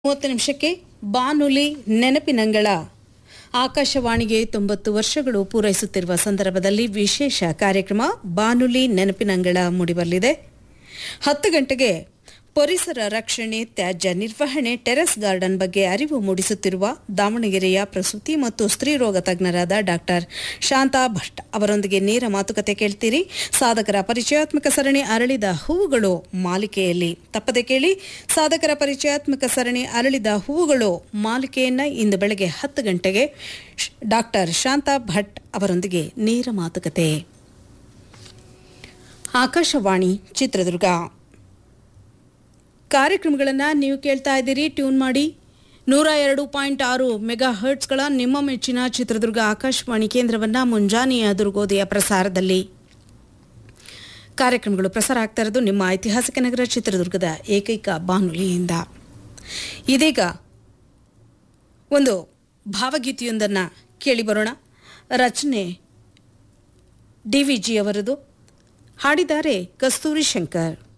ಮೂವತ್ತು ನಿಮಿಷಕ್ಕೆ ಬಾನುಲಿ ನೆನಪಿನಂಗಳ ಆಕಾಶವಾಣಿಗೆ ತೊಂಬತ್ತು ವರ್ಷಗಳು ಪೂರೈಸುತ್ತಿರುವ ಸಂದರ್ಭದಲ್ಲಿ ವಿಶೇಷ ಕಾರ್ಯಕ್ರಮ ಬಾನುಲಿ ನೆನಪಿನಂಗಳ ಮೂಡಿಬರಲಿದೆ ಹತ್ತು ಗಂಟೆಗೆ ಪರಿಸರ ರಕ್ಷಣೆ ತ್ಯಾಜ್ಯ ನಿರ್ವಹಣೆ ಟೆರೆಸ್ ಗಾರ್ಡನ್ ಬಗ್ಗೆ ಅರಿವು ಮೂಡಿಸುತ್ತಿರುವ ದಾವಣಗೆರೆಯ ಪ್ರಸೂತಿ ಮತ್ತು ಸ್ತ್ರೀರೋಗ ತಜ್ಞರಾದ ಡಾಕ್ಟರ್ ಶಾಂತಾ ಭಟ್ ಅವರೊಂದಿಗೆ ನೇರ ಮಾತುಕತೆ ಕೇಳ್ತೀರಿ ಸಾಧಕರ ಪರಿಚಯಾತ್ಮಕ ಸರಣಿ ಅರಳಿದ ಹೂವುಗಳು ಮಾಲಿಕೆಯಲ್ಲಿ ತಪ್ಪದೆ ಕೇಳಿ ಸಾಧಕರ ಪರಿಚಯಾತ್ಮಕ ಸರಣಿ ಅರಳಿದ ಹೂವುಗಳು ಮಾಲಿಕೆಯನ್ನ ಇಂದು ಬೆಳಗ್ಗೆ ಹತ್ತು ಗಂಟೆಗೆ ಶ್- ಡಾಕ್ಟರ್ ಶಾಂತಾ ಭಟ್ ಅವರೊಂದಿಗೆ ನೇರ ಮಾತುಕತೆ ಆಕಾಶವಾಣಿ ಚಿತ್ರದುರ್ಗ ಕಾರ್ಯಕ್ರಮಗಳನ್ನು ನೀವು ಕೇಳ್ತಾ ಇದ್ದೀರಿ ಟ್ಯೂನ್ ಮಾಡಿ ನೂರ ಎರಡು ಪಾಯಿಂಟ್ ಆರು ಮೆಗಾ ಹರ್ಟ್ಸ್ಗಳ ನಿಮ್ಮ ಮೆಚ್ಚಿನ ಚಿತ್ರದುರ್ಗ ಆಕಾಶವಾಣಿ ಕೇಂದ್ರವನ್ನ ಮುಂಜಾನೆಯ ದುರ್ಗೋದಯ ಪ್ರಸಾರದಲ್ಲಿ ಕಾರ್ಯಕ್ರಮಗಳು ಪ್ರಸಾರ ಆಗ್ತಾ ಇರೋದು ನಿಮ್ಮ ಐತಿಹಾಸಿಕ ನಗರ ಚಿತ್ರದುರ್ಗದ ಏಕೈಕ ಬಾನುಲಿಯಿಂದ ಇದೀಗ ಒಂದು ಭಾವಗೀತೆಯೊಂದನ್ನು ಕೇಳಿ ಬರೋಣ ರಚನೆ ಡಿ ವಿ ಜಿ ಅವರದು ಹಾಡಿದ್ದಾರೆ ಕಸ್ತೂರಿ ಶಂಕರ್